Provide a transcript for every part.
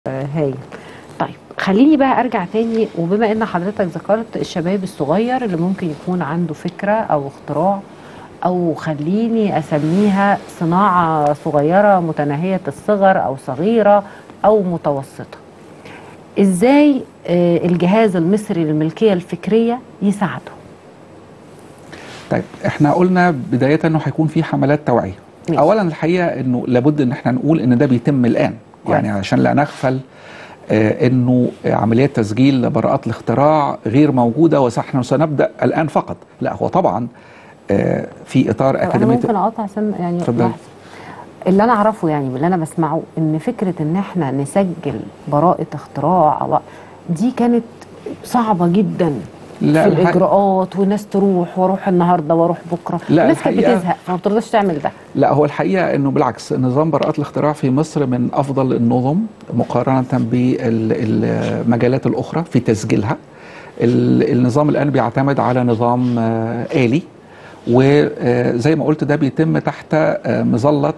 آه، هايل طيب خليني بقى ارجع تاني وبما ان حضرتك ذكرت الشباب الصغير اللي ممكن يكون عنده فكره او اختراع او خليني اسميها صناعه صغيره متناهيه الصغر او صغيره او متوسطه ازاي آه، الجهاز المصري للملكيه الفكريه يساعده طيب احنا قلنا بداية انه هيكون في حملات توعية ماشي. اولا الحقيقة انه لابد ان احنا نقول ان ده بيتم الان كويس. يعني عشان لا نغفل آه انه عمليات تسجيل براءات الاختراع غير موجودة ونحن سنبدأ الان فقط لا هو طبعا آه في اطار طب انا اكاديمية ممكن اقاطع سم يعني اتفضلي. لحظة. اللي انا اعرفه يعني واللي انا بسمعه ان فكره ان احنا نسجل براءه اختراع أو دي كانت صعبه جدا لا في الحقيقة- الاجراءات والناس تروح واروح النهارده واروح بكره لا، الناس كانت الحقيقة- بتزهق فما بترضاش تعمل ده لا هو الحقيقة أنه بالعكس نظام براءات الاختراع في مصر من أفضل النظم مقارنة بالمجالات الأخرى في تسجيلها ال- النظام الآن بيعتمد على نظام آه، آلي وزي ما قلت ده بيتم تحت آه، مظلة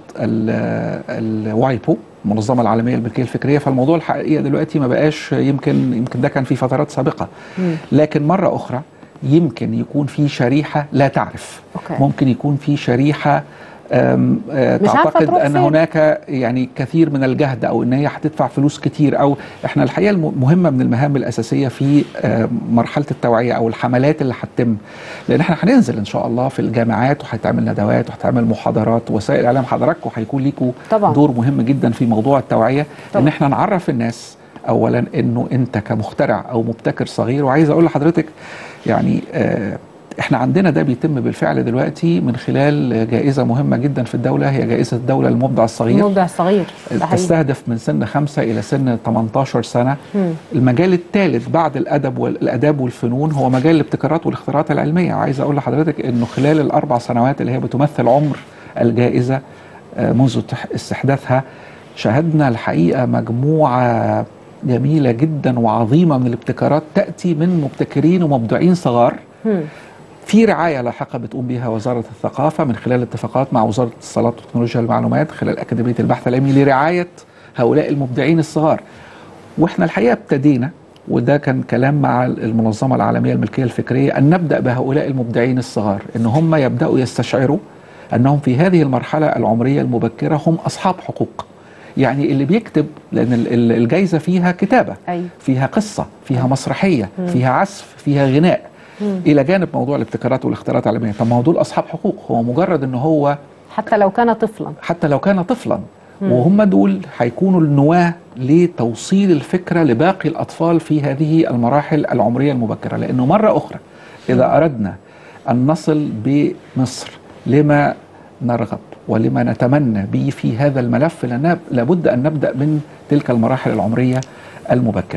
ال- الوايبو المنظمة العالمية للملكية الفكرية فالموضوع الحقيقة دلوقتي ما بقاش يمكن يمكن ده كان في فترات سابقة مم. لكن مرة أخرى يمكن يكون في شريحة لا تعرف أوكي. ممكن يكون في شريحة أم، آه، مش عارفة تعتقد تروح ان فين. هناك يعني كثير من الجهد او ان هي هتدفع فلوس كتير او احنا الحقيقه المهمه من المهام الاساسيه في آه، مرحله التوعيه او الحملات اللي هتتم لان احنا هننزل ان شاء الله في الجامعات وهتعمل ندوات وهتعمل محاضرات وسائل الاعلام حضراتكم هيكون ليكم طبعاً. دور مهم جدا في موضوع التوعيه طبعاً. ان احنا نعرف الناس اولا انه انت كمخترع او مبتكر صغير وعايز اقول لحضرتك يعني آه احنا عندنا ده بيتم بالفعل دلوقتي من خلال جائزه مهمه جدا في الدوله هي جائزه الدوله المبدع الصغير المبدع الصغير ده حقيقي. تستهدف من سن خمسة إلى سن 18 سنة مم. المجال الثالث بعد الأدب والأداب والفنون هو مجال الابتكارات والاختراعات العلمية عايز أقول لحضرتك أنه خلال الأربع سنوات اللي هي بتمثل عمر الجائزة آه، منذ تح- استحداثها شهدنا الحقيقة مجموعة جميلة جدا وعظيمة من الابتكارات تأتي من مبتكرين ومبدعين صغار مم. في رعايه لاحقه بتقوم بها وزاره الثقافه من خلال اتفاقات مع وزاره الاتصالات وتكنولوجيا المعلومات خلال اكاديميه البحث العلمي لرعايه هؤلاء المبدعين الصغار. واحنا الحقيقه ابتدينا وده كان كلام مع المنظمه العالميه للملكيه الفكريه ان نبدا بهؤلاء المبدعين الصغار ان هم يبداوا يستشعروا انهم في هذه المرحله العمريه المبكره هم اصحاب حقوق. يعني اللي بيكتب لان ال- ال- الجائزه فيها كتابه أيوة. فيها قصه فيها مسرحيه فيها عزف فيها غناء الى جانب موضوع الابتكارات والاختراعات العلميه طب ما هو دول اصحاب حقوق هو مجرد ان هو حتى لو كان طفلا حتى لو كان طفلا وهم دول هيكونوا النواه لتوصيل الفكره لباقي الاطفال في هذه المراحل العمريه المبكره لانه مره اخرى اذا اردنا ان نصل بمصر لما نرغب ولما نتمنى به في هذا الملف لنا- لابد ان نبدا من تلك المراحل العمريه المبكره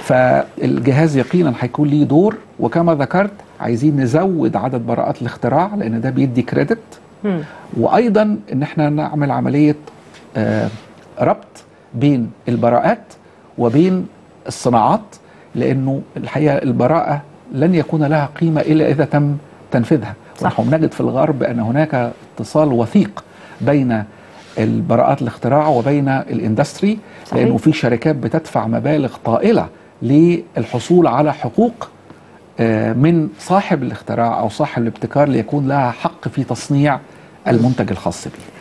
فالجهاز يقينا هيكون ليه دور وكما ذكرت عايزين نزود عدد براءات الاختراع لان ده بيدي كريدت مم. وايضا ان احنا نعمل عمليه آه، ربط بين البراءات وبين الصناعات لانه الحقيقه البراءه لن يكون لها قيمه الا اذا تم تنفيذها صح. ونحن نجد في الغرب ان هناك اتصال وثيق بين البراءات الاختراع وبين الاندستري صحيح. لانه في شركات بتدفع مبالغ طائله للحصول على حقوق آه، من صاحب الاختراع او صاحب الابتكار ليكون لها حق في تصنيع المنتج الخاص به